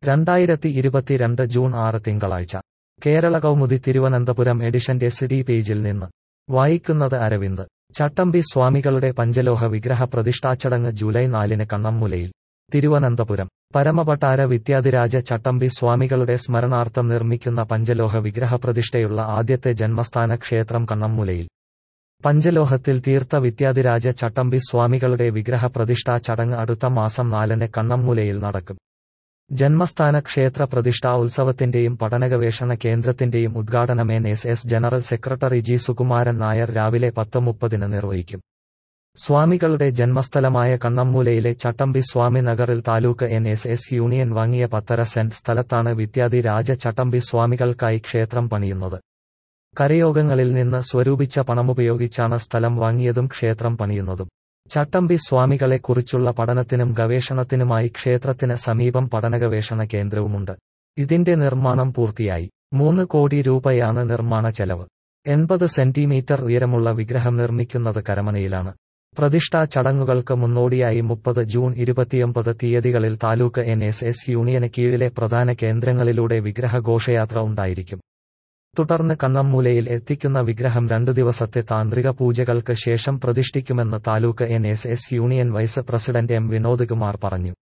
രണ്ടായിരത്തി ഇരുപത്തിരണ്ട് ജൂൺ ആറ് തിങ്കളാഴ്ച കേരള കൗമുദി തിരുവനന്തപുരം എഡിഷന്റെ സിഡി പേജിൽ നിന്ന് വായിക്കുന്നത് അരവിന്ദ് ചട്ടമ്പി സ്വാമികളുടെ പഞ്ചലോഹ വിഗ്രഹ പ്രതിഷ്ഠാച്ചടങ്ങ് ജൂലൈ നാലിന് കണ്ണമ്മൂലയിൽ തിരുവനന്തപുരം പരമപട്ടാര വിദ്യാധിരാജ ചട്ടമ്പി സ്വാമികളുടെ സ്മരണാർത്ഥം നിർമ്മിക്കുന്ന പഞ്ചലോഹ വിഗ്രഹ പ്രതിഷ്ഠയുള്ള ആദ്യത്തെ ജന്മസ്ഥാന ക്ഷേത്രം കണ്ണമ്മൂലയിൽ പഞ്ചലോഹത്തിൽ തീർത്ത വിദ്യാധിരാജ ചട്ടമ്പി സ്വാമികളുടെ വിഗ്രഹ പ്രതിഷ്ഠാ ചടങ്ങ് അടുത്ത മാസം നാലിന് കണ്ണമ്മൂലയിൽ നടക്കും ജന്മസ്ഥാന ക്ഷേത്ര പ്രതിഷ്ഠാ ഉത്സവത്തിന്റെയും പഠനഗവേഷണ കേന്ദ്രത്തിന്റെയും ഉദ്ഘാടനം N S S general secretary G Sukumaran Nair രാവിലെ പത്ത് മുപ്പതിന് നിർവഹിക്കും സ്വാമികളുടെ ജന്മസ്ഥലമായ കണ്ണമ്മൂലയിലെ ചട്ടമ്പി സ്വാമി നഗറിൽ taluk N S S union വാങ്ങിയ പത്തര സെന്റ് സ്ഥലത്താണ് വിദ്യാധി രാജ ചട്ടമ്പി സ്വാമികൾക്കായി ക്ഷേത്രം പണിയുന്നത് കരയോഗങ്ങളിൽ നിന്ന് സ്വരൂപിച്ച പണമുപയോഗിച്ചാണ് സ്ഥലം വാങ്ങിയതും ക്ഷേത്രം പണിയുന്നതും ചട്ടമ്പി സ്വാമികളെ കുറിച്ചുള്ള പഠനത്തിനും ഗവേഷണത്തിനുമായി ക്ഷേത്രത്തിന് സമീപം പഠനഗവേഷണ കേന്ദ്രവുമുണ്ട് ഇതിന്റെ നിർമ്മാണം പൂർത്തിയായി മൂന്ന് കോടി രൂപയാണ് നിർമ്മാണ ചെലവ് എൺപത് സെന്റിമീറ്റർ ഉയരമുള്ള വിഗ്രഹം നിർമ്മിക്കുന്നത് കരമനയിലാണ് പ്രതിഷ്ഠാ ചടങ്ങുകൾക്ക് മുന്നോടിയായി മുപ്പത് ജൂൺ ഇരുപത്തിയൊമ്പത് തീയതികളിൽ താലൂക്ക് എൻ എസ് എസ് യൂണിയന് കീഴിലെ പ്രധാന കേന്ദ്രങ്ങളിലൂടെ വിഗ്രഹ ഘോഷയാത്ര ഉണ്ടായിരിക്കും തുടർന്ന് കണ്ണമ്മൂലയിൽ എത്തിക്കുന്ന വിഗ്രഹം രണ്ടു ദിവസത്തെ താന്ത്രിക പൂജകൾക്ക് ശേഷം പ്രതിഷ്ഠിക്കുമെന്ന് taluk N S S union vice president M Vinod Kumar പറഞ്ഞു